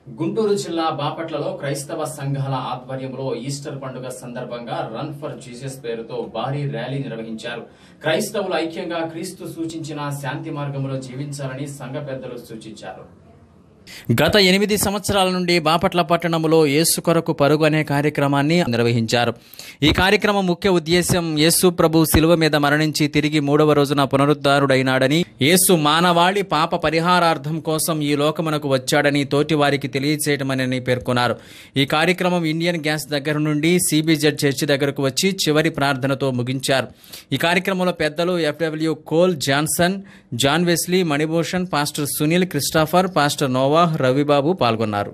గుంటూరు జిల్లా బాపట్లలో క్రైస్తవ సంఘాల ఆధ్వర్యంలో ఈస్టర్ పండుగ సందర్భంగా రన్ ఫర్ జీసస్ పేరుతో భారీ ర్యాలీ నిర్వహించారు క్రైస్తవులు ఐక్యంగా క్రీస్తు సూచించిన శాంతి మార్గంలో జీవించాలని సంఘ పెద్దలు సూచించారు గత ఎనిమిది సంవత్సరాల నుండి బాపట్ల పట్టణంలో యేసు కొరకు పరుగు అనే కార్యక్రమాన్ని నిర్వహించారు ఈ కార్యక్రమం ముఖ్య ఉద్దేశ్యం యేసు ప్రభు శిలువ మీద మరణించి తిరిగి మూడవ రోజున పునరుద్ధారుడైనాడని యేసు మానవాళి పాప పరిహారార్థం కోసం ఈ లోకమునకు వచ్చాడని తోటి వారికి తెలియచేయటమని పేర్కొన్నారు ఈ కార్యక్రమం ఇండియన్ గ్యాస్ దగ్గర నుండి సిబిజెడ్ చర్చి దగ్గరకు వచ్చి చివరి ప్రార్థనతో ముగించారు ఈ కార్యక్రమంలో పెద్దలు FW Cole Johnson John Wesley Manibhushan pastor Sunil Christopher pastor Noah Ravibabu పాల్గొన్నారు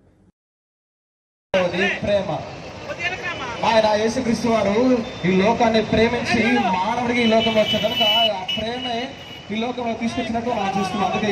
అది ప్రేమ ఆయన యేసుక్రీస్తు వారు ఈ లోకాన్ని ప్రేమించి మానవుడికి ఈ లోకం వచ్చాడు కనుక ఆ ప్రేమే ఈ లోకంలో తీసుకొచ్చినట్టు మనం చూస్తున్నాం అందుకే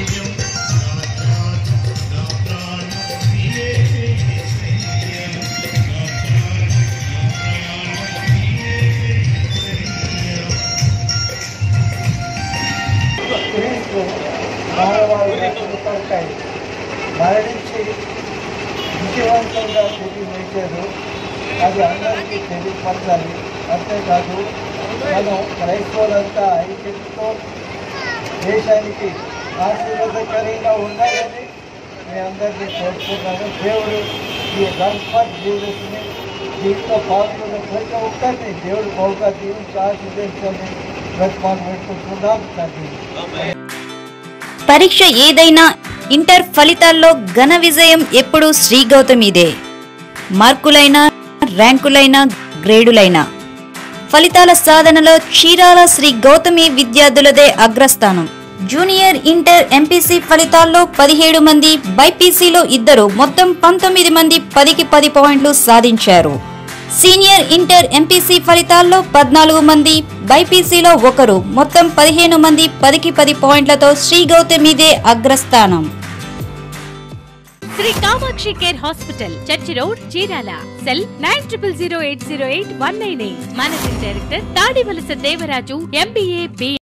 క్రీస్తు మానవాళి కొరకై మరణించి విజయవంతంగా తిరిగి లేచారు అది అందరికీ తెలియపరచాలి అంతేకాదు మనం క్రైస్తవులంతా ఐక్యతతో దేశానికి ఆశీర్వాదకరంగా ఉండాలని మీ అందరినీ కోరుకున్నాను దేవుడు ఈ గణపత్ జీవితని దీంతో పాల్గొన్న ప్రతి ఒక్కరిని దేవుడు బహుగా దీవించి ఆశీర్వదించాలని ప్రతిమాలు పెట్టుకుంటున్నాం తండ్రి పరీక్ష ఏదైనా ఇంటర్ ఫలితాల్లో ఘన విజయం ఎప్పుడూ శ్రీ గౌతమిదే మార్కులైనా ర్యాంకులైనా గ్రేడులైనా ఫలితాల సాధనలో చీరాల శ్రీ గౌతమి విద్యార్థులదే అగ్రస్థానం జూనియర్ ఇంటర్ ఎంపీసీ ఫలితాల్లో పదిహేడు మంది బైపీసీలో ఇద్దరు మొత్తం పంతొమ్మిది మంది పదికి పది పాయింట్లు సాధించారు సీనియర్ ఇంటర్ ఎంపీసీ ఫలితాల్లో పద్నాలుగు మంది బైపీసీలో ఒకరు మొత్తం పదిహేను మంది పదికి పది పాయింట్లతో శ్రీ గౌతమిదే అగ్రస్థానం Sri Kamakshi care hospital church road Chirala cell nine triple zero eight zero eight one nine eight managing director Tadivalasa Devaraju MBA B